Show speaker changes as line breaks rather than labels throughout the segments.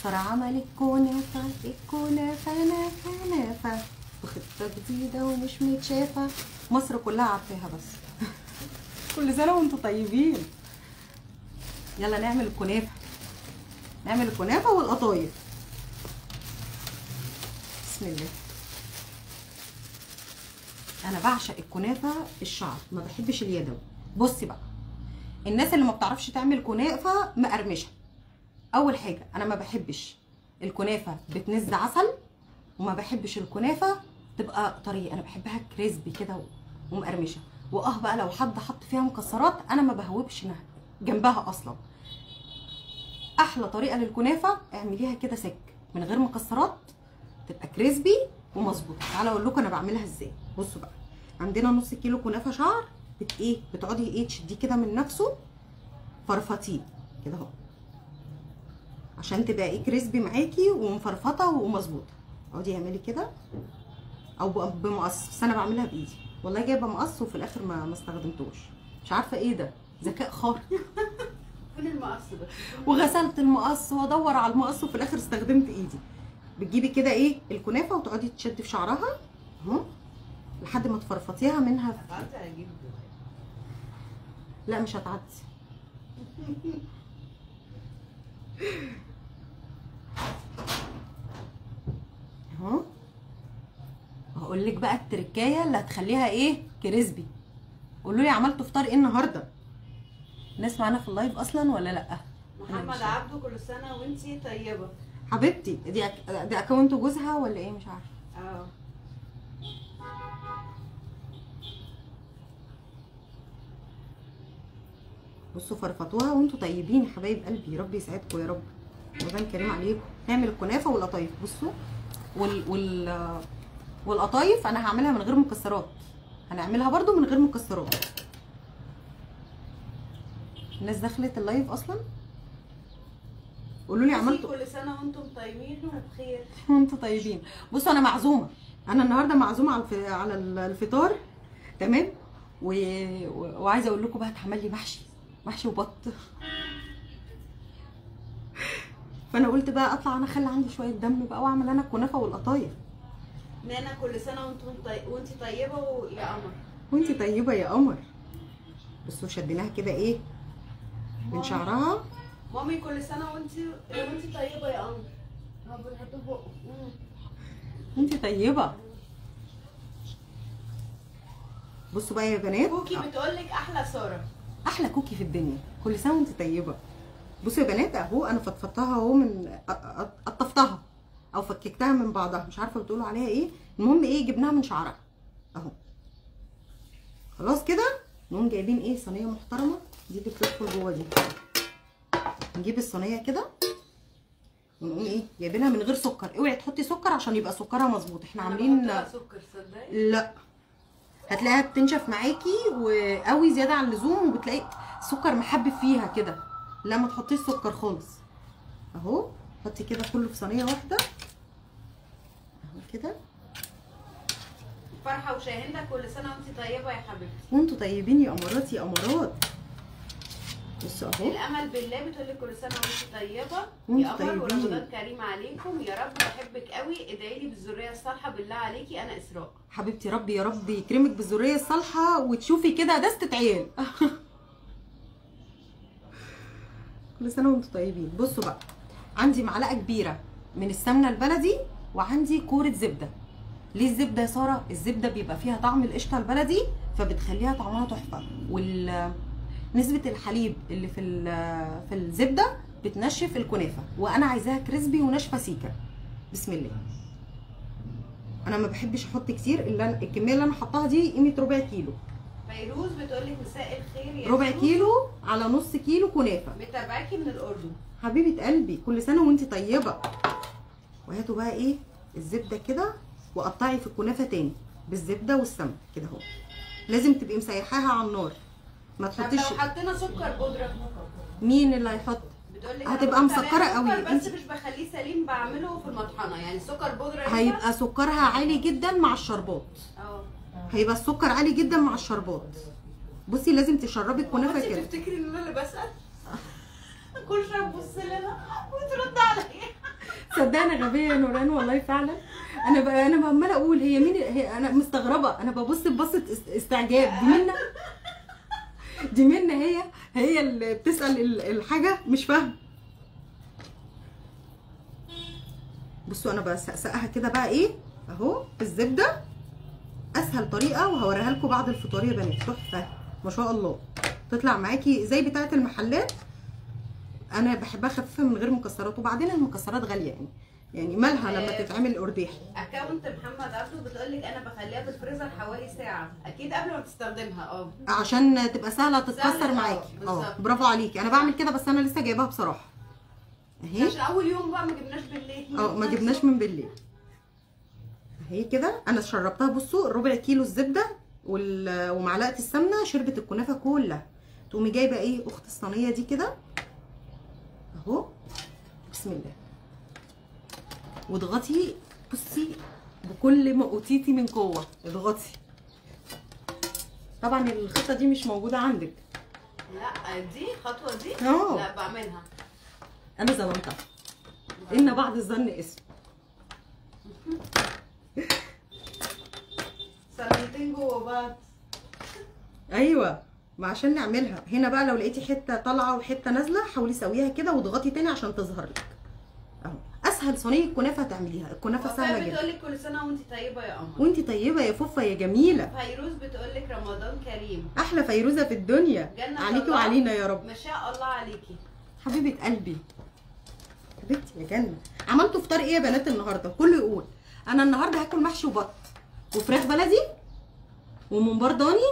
مصر عملت كنافة الكنافة نافة نافة بخطة جديدة ومش متشافة مصر كلها عارفاها بس كل سنة وانتم طيبين يلا نعمل الكنافة نعمل الكنافة والقطايف بسم الله انا بعشق الكنافة الشعر ما بحبش اليدوي بصي بقى الناس اللي ما بتعرفش تعمل كنافة مقرمشة اول حاجة انا ما بحبش الكنافة بتنز عسل وما بحبش الكنافة تبقى طرية انا بحبها كريسبي كده ومقرمشة واه بقى لو حد حط فيها مكسرات انا ما بهوبش إنها جنبها اصلا احلى طريقه للكنافه اعمليها كده سك من غير مكسرات تبقى كريسبي ومظبوطه تعالى اقول لكم انا بعملها ازاي بصوا بقى عندنا نص كيلو كنافه شعر بت ايه بتقعدي ايه تشديه كده من نفسه فرفطيه كده اهو عشان تبقى ايه كريسبي معاكي ومفرفطه ومظبوطه اقعدي اعملي كده او ب- بمقص بس انا بعملها بايدي والله جايبه مقص وفي الاخر ما ما استخدمتوش مش عارفه ايه ده ذكاء خارق
فين المقص ده؟
وغسلت المقص وادور على المقص وفي الاخر استخدمت ايدي بتجيبي كده ايه الكنافه وتقعدي تشدي في شعرها اهو لحد ما تفرفطيها منها في...
عايزه اجيب
لا مش هتعدي اهو هقول لك بقى التركايه اللي هتخليها ايه كريسبي قولوا لي عملتوا فطار ايه النهارده الناس معانا في اللايف اصلا ولا لا أنا مش
محمد
عارفة.
عبده كل سنه وانتي طيبه
حبيبتي دي أك... دي اكونت جوزها ولا ايه مش عارفه
اه
بصوا فرفطوها وانتوا طيبين يا حبايب قلبي ربي يسعدكم يا رب رمضان كريم عليكم نعمل الكنافه والقطايف بصوا وال وال والقطايف انا هعملها من غير مكسرات هنعملها برضو من غير مكسرات الناس دخلت اللايف اصلا قولوا لي عملتوا
كل سنه وانتم طيبين وبخير
وانتوا طيبين بصوا انا معزومه انا النهارده معزومه على الف... على الفطار تمام و... و... وعايزه اقول لكم بقى اتعمل لي محشي محشي وبط فانا قلت بقى اطلع انا اخلي عندي شويه دم بقى واعمل انا الكنافه والقطايف
نانا كل سنه وانتم طي... وانتي طيبه ويا قمر
وانتي طيبه يا قمر بصوا شديناها كده ايه من شعرها
مامي كل سنه وانتي وانتي طيبه يا قمر هو بنحطه في بقه مم.
انتي طيبه بصوا بقى يا بنات
كوكي بتقول لك احلى ساره
احلى كوكي في الدنيا كل سنه وانت طيبه بصوا يا بنات اهو انا فضفضتها اهو من أ- أ- قطفتها او فككتها من بعضها مش عارفه بتقولوا عليها ايه المهم ايه جبناها من شعرها اهو خلاص كده نقوم جايبين ايه صينيه محترمه دي اللي بتدخل جوه دي نجيب الصينيه كده ونقوم ايه جايبينها من غير سكر اوعي تحطي سكر عشان يبقى سكرها مظبوط احنا
أنا
عاملين
بحط لها سكر صدقي
لا هتلاقيها بتنشف معاكي وقوي زياده عن اللزوم وبتلاقي السكر محبب فيها كده لا ما تحطيش سكر خالص اهو حطي كده كله في صينيه واحده اهو كده
فرحه وشاهندة كل سنه وانتي طيبه يا حبيبتي
وانتوا طيبين يا امارات يا امارات بصوا اهو
الامل بالله بتقول لك كل سنه وانتي طيبه
وانتوا
يا قمر
طيبين.
ورمضان كريم عليكم يا رب بحبك قوي ادعي لي بالذريه الصالحه بالله عليكي انا اسراء
حبيبتي ربي يا رب يكرمك بالذريه الصالحه وتشوفي كده دستة عيال كل سنه وانتم طيبين بصوا بقى عندي معلقه كبيره من السمنه البلدي وعندي كوره زبده ليه الزبده يا ساره الزبده بيبقى فيها طعم القشطه البلدي فبتخليها طعمها تحفه وال نسبه الحليب اللي في ال- في الزبده بتنشف الكنافه وانا عايزاها كريسبي وناشفه سيكه بسم الله انا ما بحبش احط كتير الا أنا- الكميه اللي انا حطاها دي قيمه ربع كيلو
فيروز بتقول لك مساء الخير يا
ربع
يوسف.
كيلو على نص كيلو كنافه
متابعاكي من الاردن
حبيبه قلبي كل سنه وانت طيبه وهاتوا بقى ايه الزبده كده وقطعي في الكنافه تاني بالزبده والسمن كده اهو لازم تبقي مسيحاها على النار ما
طب
تحطيش
لو حطينا سكر بودره
مين اللي هيحط
بتقول لك
هتبقى
أنا بحط
مسكرة
عليها
قوي.
سكر بس
انت-
مش بخليه سليم بعمله في المطحنه يعني سكر بودره ينفع؟
هيبقى سكرها عالي جدا مع الشربات
اه
هيبقى السكر عالي جدا مع الشربات بصي لازم تشربي الكنافه
انت
كده
تفتكري ان انا اللي بسال كل شويه تبص لنا وترد عليا
تصدق انا غبيه يا نوران والله فعلا انا ب... انا عماله اقول هي مين هي انا مستغربه انا ببص ببصه است- استعجاب دي منا دي منا هي هي اللي بتسال ال- الحاجه مش فاهمه بصوا انا بسقسقها كده بقى ايه اهو بالزبده اسهل طريقه وهوريها لكم بعد الفطار يا بنات تحفه ما شاء الله تطلع معاكي زي بتاعه المحلات انا بحبها خفيفه من غير مكسرات وبعدين المكسرات غاليه يعني يعني مالها لما تتعمل قرداحي
اكونت محمد عبده بتقول لك انا بخليها في الفريزر حوالي ساعه اكيد قبل ما تستخدمها اه
عشان تبقى سهله تتكسر
سهلة،
معاكي
اه،
اه
بالظبط.
برافو عليكي انا بعمل كده بس انا لسه جايباها بصراحه اهي
عشان اول يوم بقى ما جبناش بالليل
اه ما جبناش من بالليل اهي كده انا شربتها بصوا ربع كيلو الزبده وال- ومعلقه السمنه شربت الكنافه كلها تقومي جايبه ايه اخت الصينيه دي كده اهو بسم الله واضغطي بصي بكل ما اوتيتي من قوه اضغطي طبعا الخطه دي مش موجوده عندك
لا دي الخطوه دي
اه.
لا بعملها
انا ظلمتها ان بعد الظن اسم
صينيتين جوه بعض
ايوه ما عشان نعملها هنا بقى لو لقيتي حته طالعه وحته نازله حاولي سويها كده واضغطي تاني عشان تظهر لك اهو اسهل صينيه كنافه هتعمليها الكنافه سهله جدا
بتقول لك كل سنه وانت طيبه يا قمر
وانتي طيبه يا فوفا يا جميله
فيروز بتقول لك رمضان كريم
احلى فيروزه في الدنيا
جنة
عليكي
الله.
وعلينا يا رب
ما شاء الله عليكي
حبيبه قلبي حبيبتي يا جنه عملتوا فطار ايه يا بنات النهارده كله يقول انا النهارده هاكل محشي وبط وفراخ بلدي وممبار ضاني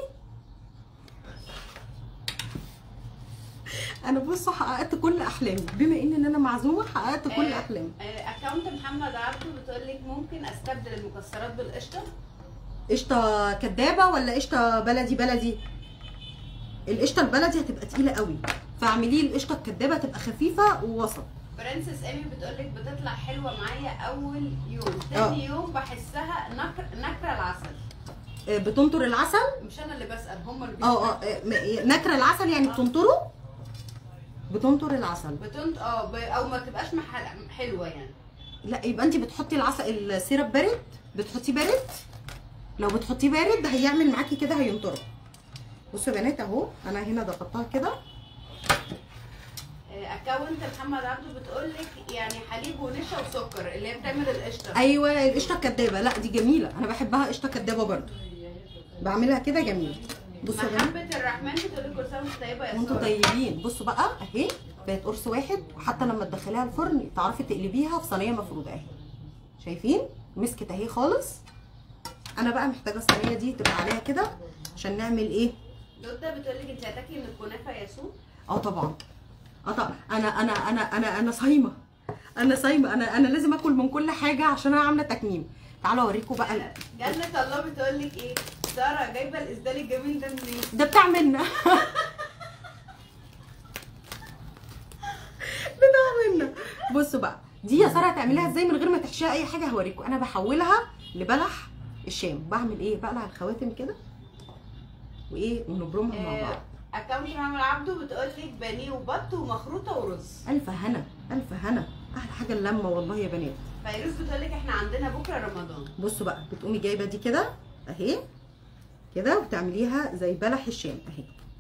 انا بصوا حققت كل احلامي بما ان انا معزومه حققت كل
آه،
احلامي
آه، اكونت محمد عبده بتقول لك ممكن استبدل المكسرات بالقشطه
قشطه كدابه ولا قشطه بلدي بلدي القشطه البلدي هتبقى تقيله قوي فاعمليه القشطه الكدابه تبقى خفيفه ووسط
برنسس ايمي بتقول لك بتطلع حلوه معايا اول يوم
آه.
تاني يوم بحسها نكر نكره العسل
آه، بتنطر العسل
مش انا اللي بسال هم اللي
اه اه آه، م- نكره العسل يعني بتنطره بتنطر العسل
بتنت اه ب... او ما تبقاش محل... حلوه يعني
لا يبقى انت بتحطي العسل السيرب بارد بتحطيه بارد لو بتحطيه بارد هيعمل معاكي كده هينطره بصوا يا بنات اهو انا هنا ضغطتها كده
اكونت محمد عبده بتقول لك يعني حليب ونشا وسكر اللي هي بتعمل القشطه
ايوه القشطه الكدابه لا دي جميله انا بحبها قشطه كدابه برضو بعملها كده جميله بصوا يا بنات
محبه الرحمن بتقول لك كل سنه وانت طيبه يا
وانتوا
ساره
طيبين بصوا بقى اهي بقت قرص واحد وحتى لما تدخليها الفرن تعرفي تقلبيها في صينيه مفروده اهي شايفين مسكت اهي خالص انا بقى محتاجه الصينيه دي تبقى عليها كده عشان نعمل ايه
دوده بتقول لك انت هتاكلي من الكنافه يا سو
اه طبعا اه طبعا انا انا انا انا انا صايمه انا صايمه انا انا لازم اكل من كل حاجه عشان انا عامله تكميم تعالوا اوريكم بقى ال-
جنة الله بتقول لك ايه ساره جايبه الاسدال الجميل ده منين
ده بتاع منا بتاع منا بصوا بقى دي يا ساره هتعمليها ازاي من غير ما تحشيها اي حاجه هوريكم انا بحولها لبلح الشام بعمل ايه بقلع الخواتم كده وايه ونبرمها مع بعض
اكونت محمد عبده بتقول لك بانيه وبط ومخروطه ورز
الف هنا الف هنا احلى حاجه اللمه والله يا بنات
فيروز بتقول لك احنا عندنا بكره رمضان
بصوا بقى بتقومي جايبه دي كده اهي كده وتعمليها زي بلح الشام اهي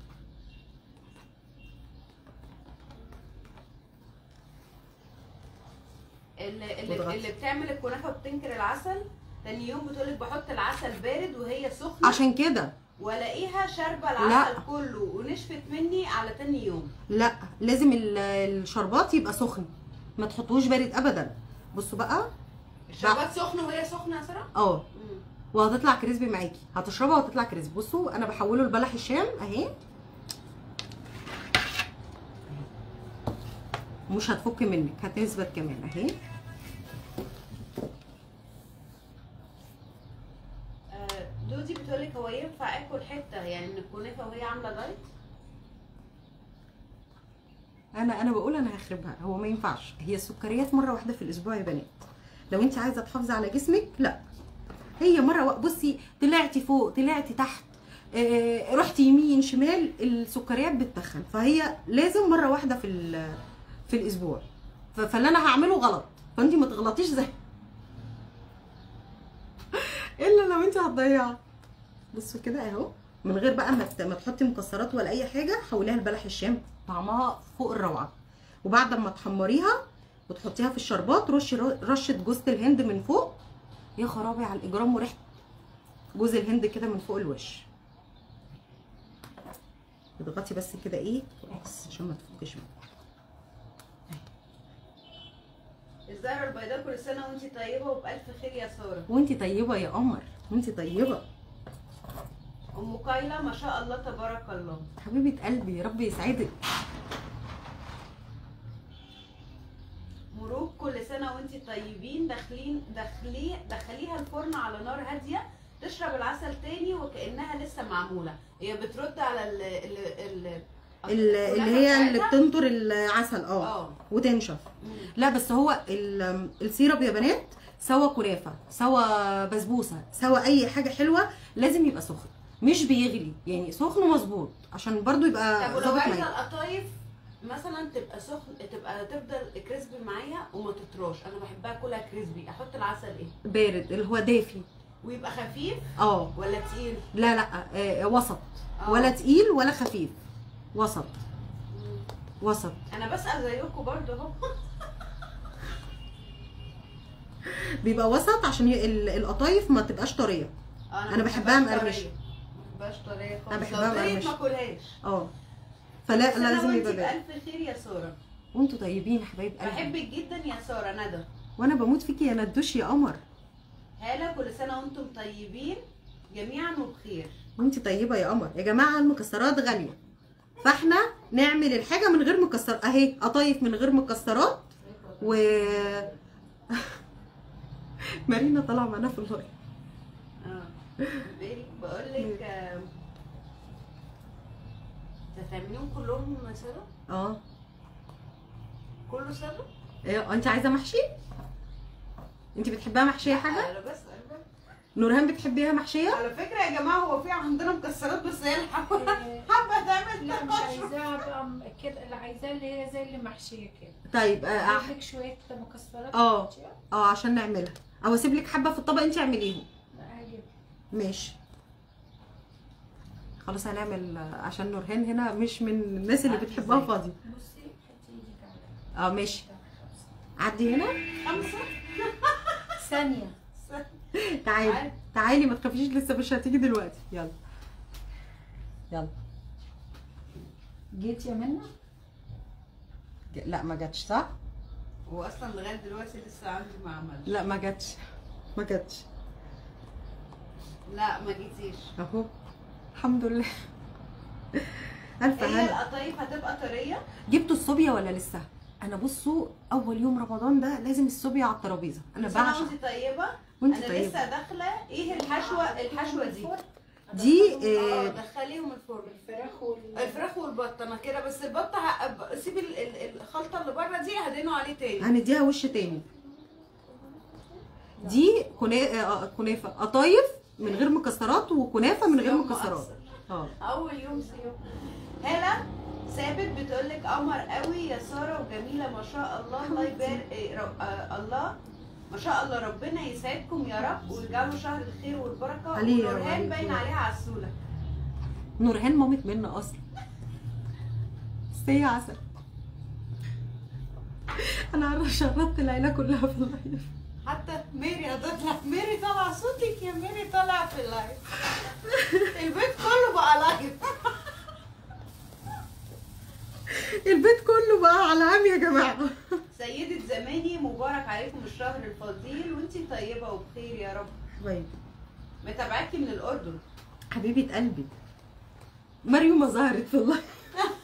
اللي, اللي,
واضغطي.
اللي بتعمل الكنافه بتنكر العسل تاني يوم بتقول لك بحط العسل بارد وهي سخنه
عشان كده
والاقيها شاربه
لا.
العسل كله ونشفت مني على تاني يوم
لا لازم ال- الشربات يبقى سخن ما تحطوش بارد ابدا بصوا بقى
الشربات سخنه وهي سخنه يا ساره
اه
مم.
وهتطلع كريسبي معاكي هتشربها وهتطلع كريسبي بصوا انا بحوله لبلح الشام اهي مش هتفك منك هتثبت كمان اهي
آه، دودي بتقول لك هو ينفع اكل حته يعني من الكنافه وهي عامله دايت
انا انا بقول انا هخربها هو ما ينفعش هي السكريات مره واحده في الاسبوع يا بنات لو انت عايزه تحافظي على جسمك لا هي مره وا- بصي طلعتي فوق طلعتي تحت آه، رحتي يمين شمال السكريات بتتخن فهي لازم مره واحده في ال- في الاسبوع ف- فاللي انا هعمله غلط فانت ما تغلطيش زي الا لو انت هتضيعي بصوا كده اهو من غير بقى ما ت- ما تحطي مكسرات ولا اي حاجه حوليها لبلح الشام طعمها فوق الروعه وبعد ما تحمريها وتحطيها في الشربات رشي رشه جوز الهند من فوق يا خرابي على الاجرام وريحه جوز الهند كده من فوق الوش اضغطي بس كده ايه كويس عشان ما تفكش منك
الزهرة البيضاء كل سنة وانت طيبة وبألف خير يا سارة
وانتي طيبه يا قمر وانتي طيبه
أم كايلا ما شاء الله تبارك الله
حبيبه قلبي ربي يسعدك
مروج كل سنة وانت طيبين داخلين داخلي دخليها الفرن على نار هادية تشرب العسل تاني وكأنها لسه معمولة هي بترد على ال ال ال
ال- اللي هي اللي
بتاعتها.
بتنطر العسل اه
اه
وتنشف
مم.
لا بس هو ال- السيرب يا بنات سوا كنافه سوا بسبوسه سوا اي حاجه حلوه لازم يبقى سخن مش بيغلي يعني سخن مظبوط عشان برضو يبقى
طب ولو
ظابط
عايزة
معاك
القطايف مثلا تبقى سخن تبقى تفضل كريسبي معايا وما تطراش انا بحبها كلها كريسبي احط العسل ايه
بارد اللي هو دافي
ويبقى خفيف
اه
ولا تقيل
لا لا آه وسط
آه.
ولا تقيل ولا خفيف وسط
مم.
وسط
انا بسأل زيكم برضه اهو
بيبقى وسط عشان ي- ال- القطايف ما تبقاش طريه
آه،
أنا
ما
بحبها
بحبهاش
مقرمشة.
طرية. ما بحبهاش طريه خالص
أنا بحبها
لو طريت
مقرمشة.
ما اكلهاش
اه فلا
بس أنا
لازم
وأنتي
يبقى بارد
بألف خير يا سارة
وانتوا طيبين يا حبايب قلبي
بحبك جدا يا سارة ندى
وانا بموت فيكي يا ندوش يا قمر
هالة كل سنة وانتم طيبين جميعا وبخير
وانت طيبه يا قمر يا جماعه المكسرات غاليه فاحنا نعمل الحاجه من غير مكسر اهي قطايف من غير مكسرات و مارينا طالعه معانا في اللايف
اه بقولك بقولك آه، هتعمليهم كلهم سادة؟
اه
كله سادة؟
ايه انت عايزه محشي انت بتحبيها محشيه حاجه
انا بسأل بقى.
نورهان بتحبيها محشيه
على فكرة يا جماعة هو في عندنا مكسرات بس هي الحبة حبة تعمل
لا مش
تقشر.
عايزاها بقى م- كده اللي عايزاه اللي هي زي اللي محشيه كده
طيب اه
اجيب لك شويه مكسرات
آه.
محشية؟
اه عشان نعملها او اسيب لك حبه في الطبق انت اعمليهم
لا هجيب
ماشي خلاص هنعمل عشان نورهان هنا مش من الناس اللي
عارفة
بتحبها
إزاي؟
فاضي
بصي حطي ايدك على
اه ماشي
ده خمسة.
عدي هنا
خمسة
ثانيه
تعالي
عادي.
تعالي ما تخافيش لسه مش هتيجي دلوقتي يلا يلا
جيت يا منى
ج- لا ما جاتش صح
هو اصلا لغاية دلوقتي لسه عندي ما عملش
لا ما جاتش ما جاتش
لا ما جيتيش
اهو الحمد لله الف
هي
هلا
القطايف هتبقى طرية
جبتوا الصوبيا ولا لسه انا بصوا اول يوم رمضان ده لازم الصوبيا على الترابيزه انا
كل سنة
بعشق
وانت طيبة
وانت
انا
طيبه
لسه داخلة ايه الحشوة الحشوة دي
دي
اه
آه
دخليهم الفرن
الفراخ وال
الفراخ والبط انا كده بس البط ه- سيب ال- ال- الخلطه اللي بره دي هدينه عليه تاني
هنديها وش تاني دي كنا- آه، كنافه قطايف من غير مكسرات وكنافه من غير
صيام
مكسرات
مؤثر.
اه
اول يوم صيام هلا ثابت بتقول لك قمر قوي يا ساره وجميله ما شاء الله الله يبارك إيه، رب- آه، الله ما شاء الله ربنا يسعدكم يا رب ويجعله شهر الخير والبركه
عليه يا
ونورهان
رب.
باين عليها عسوله
نورهان مامة منا اصلا بس هي عسل انا عارفه شربت العيله كلها في اللايف
حتى ميري هتطلع ميري طالعه صوتك يا ميري طالعه في اللايف البيت كله بقى لايف
البيت كله بقى على عام يا جماعه
سيدة زماني مبارك عليكم الشهر الفضيل وانتي طيبة وبخير يا رب
طيب
متابعاكي من الأردن
حبيبه قلبي مريم ما ظهرت في اللايف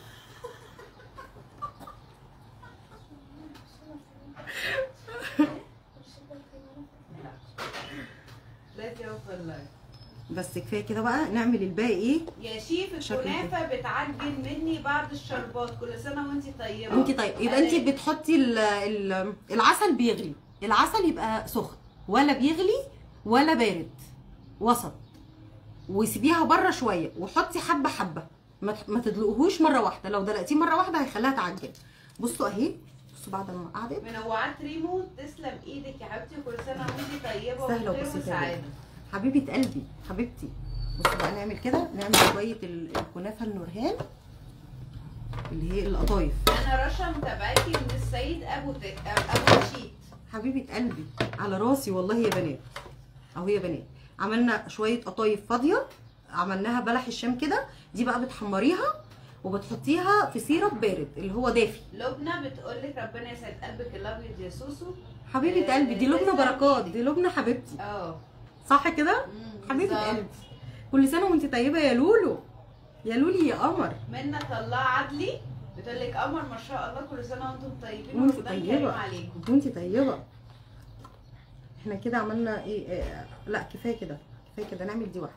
لا في اللايف
بس كفايه كده بقى نعمل الباقي ايه
يا شيف
شكل
الكنافة بتعجن مني بعد الشربات كل سنة وانتي طيبة
انت طيب يبقى انت بتحطي ال- ال- العسل بيغلي العسل يبقى سخن ولا بيغلي ولا بارد وسط وسيبيها بره شويه وحطي حبه حبه ما تح- ما تدلقهوش مره واحده لو دلقتيه مره واحده هيخليها تعجن بصوا اهي بصوا بعد ما قعدت
منوعات ريمو تسلم ايدك يا حبيبتي وكل سنه وانتي طيبه
سهلة
وبخير
وبسيطة
وسعاده
جدا. حبيبه قلبي حبيبتي بصوا بقى نعمل كده نعمل شويه ال- الكنافه النورهان اللي هي القطايف
انا رشا متابعاكي من السيد ابو ت... ابو رشيد
حبيبه قلبي على راسي والله يا بنات اهو يا بنات عملنا شويه قطايف فاضيه عملناها بلح الشام كده دي بقى بتحمريها وبتحطيها في سيرب بارد اللي هو دافي
لبنى بتقول لك ربنا يسعد قلبك الابيض يا سوسو
حبيبه
آه،
قلبي دي لبنى
تسلم
بركات
إيدك.
دي لبنى حبيبتي
اه
صح كده
مم،
حبيبه
بالظبط.
قلبي كل سنه وانت طيبه يا لولو يا لولي يا قمر
منى طلع عدلي بتقول لك قمر ما شاء الله كل سنه وانتم طيبين
وانت
ورمضان
طيبة.
كريم عليكم
وانت طيبه احنا كده عملنا ايه, إيه لا كفايه كده كفايه كده نعمل دي واحده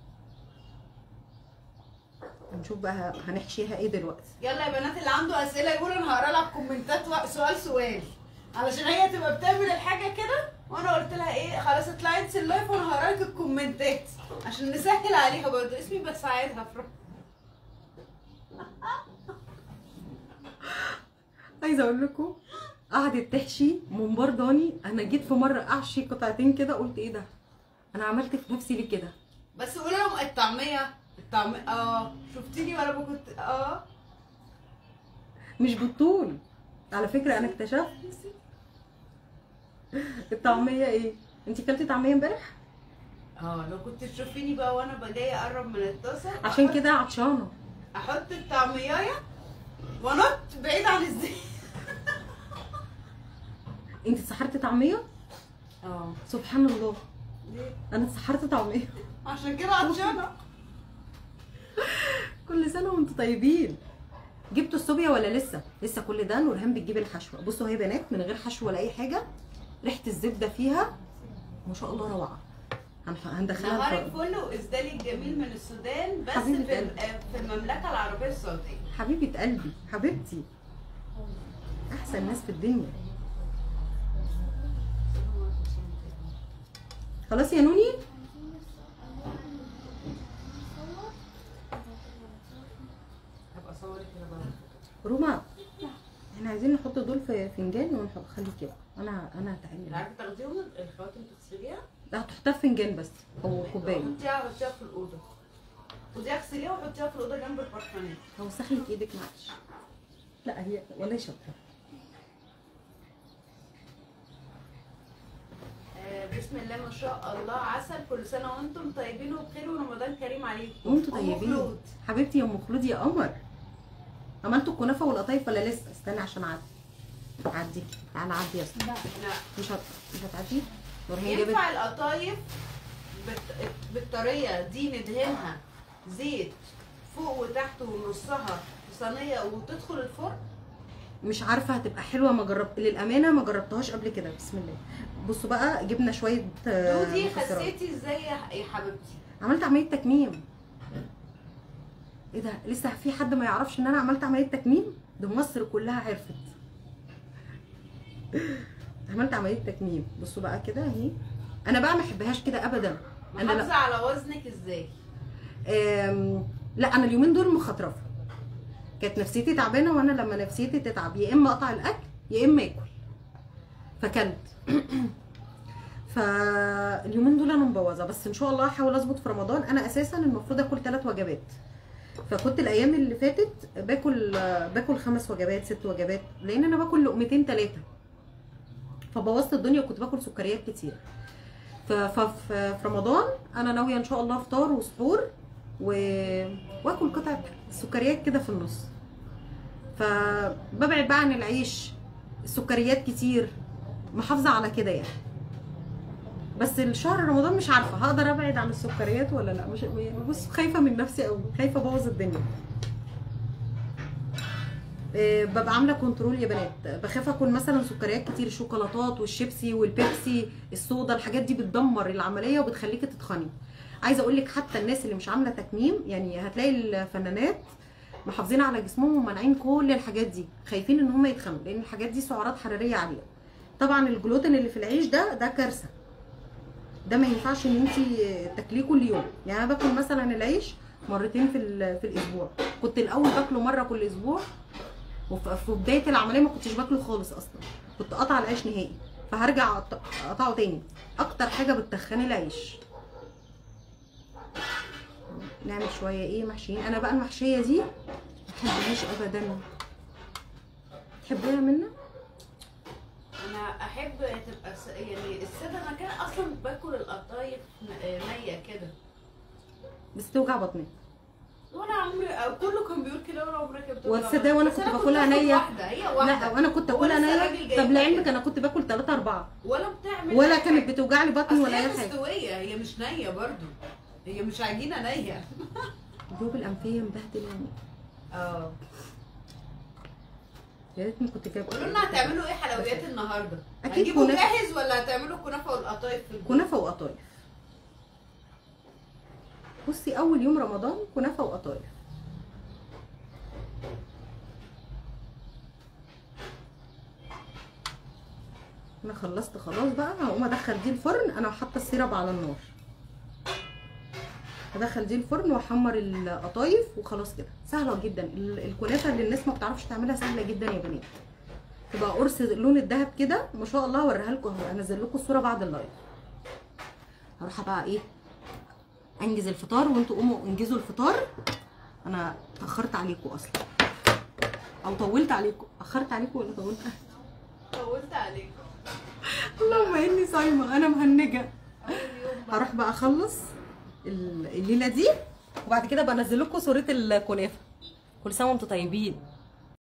نشوف بقى هنحشيها ايه دلوقتي
يلا يا بنات اللي عنده اسئله يقول انا هقرا لها كومنتات و- سؤال سؤال علشان هي تبقى بتعمل الحاجه كده وانا قلت لها ايه خلاص اطلعي انت اللايف وانا هقرا لك الكومنتات عشان نسهل عليها برضه اسمي بساعدها في
عايزه اقول لكم قعدت تحشي ممبار ضاني انا جيت في مره احشي قطعتين كده قلت ايه ده انا عملت في نفسي ليه كده
بس قولي لهم الطعميه الطعميه اه شفتيني وانا كنت اه
مش بالطول على فكره انا اكتشفت الطعميه ايه انت كلتي طعميه امبارح
اه لو كنت تشوفيني بقى وانا بقى جايه اقرب من الطاسه
عشان
أحط-
كده عطشانه
احط الطعميايه وانط بعيد عن الزيت
انت اتسحرتي طعميه
اه
سبحان الله
ليه؟
انا اتسحرت طعميه
عشان كده عطشانه
كل سنه وانتم طيبين جبتوا الصوبيا ولا لسه لسه كل ده نورهان بتجيب الحشوه بصوا اهي بنات من غير حشو ولا اي حاجه ريحه الزبده فيها ما شاء الله روعه هنح- هندخلها
نهارك
الفرن
فل وإسدالي الجميل من السودان بس
حبيبة
في
قلبي.
في المملكة العربية السعودية
حبيبه قلبي حبيبتي احسن ناس في الدنيا خلاص يا نوني
هبقى اصورك كده بقى
روما احنا عايزين نحط دول في فنجان ونحط خلي كده انا انا هتعمل
عارفة تاخديهم الخواتم تغسليها
لا هتحطها في فنجان بس او كوبايه
حطيها حطيها في الأوضة خديها اغسليها وحطيها في الأوضة جنب البرفانات
هوسخ لك ايدك معلش لا هي ولا شاطره
آه، بسم الله ما شاء الله عسل كل سنة وانتم طيبين وبخير ورمضان كريم عليكم
وانتوا
أم
طيبين
خلود.
حبيبتي يا ام خلود يا قمر عملتوا الكنافه والقطايف ولا لسه استني عشان اعدي عدي تعالى عدي يا اسطى
لا
لا
مش هت... مش هتعدي نورهان جابت
ينفع القطايف بت... بالطريقة دي ندهنها زيت فوق وتحت ونصها في صينية وتدخل الفرن
مش عارفه هتبقى حلوه ما جربت للامانه ما جربتهاش قبل كده بسم الله بصوا بقى جبنا شويه آه،
دودي
مكسرات.
خسيتي ازاي يا يا حبيبتي
عملت عمليه تكميم ايه ده لسه في حد ما يعرفش ان انا عملت عمليه تكميم ده مصر كلها عرفت عملت عمليه تكميم بصوا بقى كده اهي انا بقى ما احبهاش كده ابدا انا
محافظة
لا
على وزنك ازاي
أم... لا انا اليومين دول مخطرفه كانت نفسيتي تعبانه وانا لما نفسيتي تتعب يا اما اقطع الاكل يا اما اكل فكلت فاليومين دول انا مبوظه بس ان شاء الله هحاول اظبط في رمضان انا اساسا المفروض اكل ثلاث وجبات فكنت الايام اللي فاتت باكل باكل خمس وجبات ست وجبات لان انا باكل لقمتين ثلاثه فبوظت الدنيا وكنت باكل سكريات كتير ف- ففي في رمضان انا ناويه ان شاء الله افطار وسحور و... واكل قطعه سكريات كده في النص فببعد بقى عن العيش السكريات كتير محافظه على كده يعني بس الشهر رمضان مش عارفه هقدر ابعد عن السكريات ولا لا مش بص خايفه من نفسي قوي خايفه ابوظ الدنيا إيه، ببقى عامله كنترول يا بنات بخاف اكل مثلا سكريات كتير الشوكولاتات والشيبسي والبيبسي الصودا الحاجات دي بتدمر العمليه وبتخليكي تتخني عايزه اقول لك حتى الناس اللي مش عامله تكميم يعني هتلاقي الفنانات محافظين على جسمهم ومانعين كل الحاجات دي خايفين ان هم يتخنوا لان الحاجات دي سعرات حراريه عاليه طبعا الجلوتين اللي في العيش ده ده كارثه ده ما ينفعش ان انت تاكليه كل يوم يعني انا باكل مثلا العيش مرتين في ال- في الاسبوع كنت الاول باكله مره كل اسبوع وفي في بدايه العمليه ما كنتش باكله خالص اصلا كنت قاطعه العيش نهائي فهرجع أقط- اقطعه تاني اكتر حاجه بتخن العيش نعمل شويه ايه محشيين انا بقى المحشيه دي ما بحبهاش ابدا تحبيها منا
انا احب تبقى س... يعني الساده انا كان اصلا باكل القطايف ن- نيه كده
بس توجع بطني
وانا عمري أو كله كان بيقول كده وانا عمري كنت باكل
والصدق وأنا
بس
كنت
أنا
باكلها
باخد
نية.
واحده هي واحده
لا وانا كنت
هو
اكلها
لسه
نيه
الراجل جايبها
طب لعلمك
كده.
انا كنت باكل 3 4
ولا بتعمل
ولا
أي
كانت
حاجة.
بتوجع لي بطني
أصل
ولا
هي
اي حاجه
مستويه هي مش نيه برضو هي مش عجينه نيه
جوب الانفيه مبهدل يعني
اه
يا ريتني كنت جايبه
قولوا لنا هتعملوا ايه حلويات النهارده
أكيد
هتجيبوا
كنافة.
جاهز ولا هتعملوا كنافه والقطايف في البيت
كنافه وقطايف بصي اول يوم رمضان كنافه وقطايف انا خلصت خلاص بقى هقوم ادخل دي الفرن انا حاطه السيرب على النار هدخل دي الفرن واحمر القطايف وخلاص كده سهله جدا ال- الكنافه اللي الناس ما بتعرفش تعملها سهله جدا يا بنات تبقى قرص لون الذهب كده ما شاء الله اوريها لكم اهو انزل لكم الصوره بعد اللايف هروح بقى ايه انجز الفطار وانتوا قوموا انجزوا الفطار انا اتاخرت عليكم اصلا او طولت عليكم اخرت عليكم ولا طولت
طولت عليكم
اللهم اني صايمه انا مهنجه
اول يوم بقى.
هروح بقى اخلص ال- الليله دي وبعد كده بنزل لكم صوره الكنافه كل سنه وانتم طيبين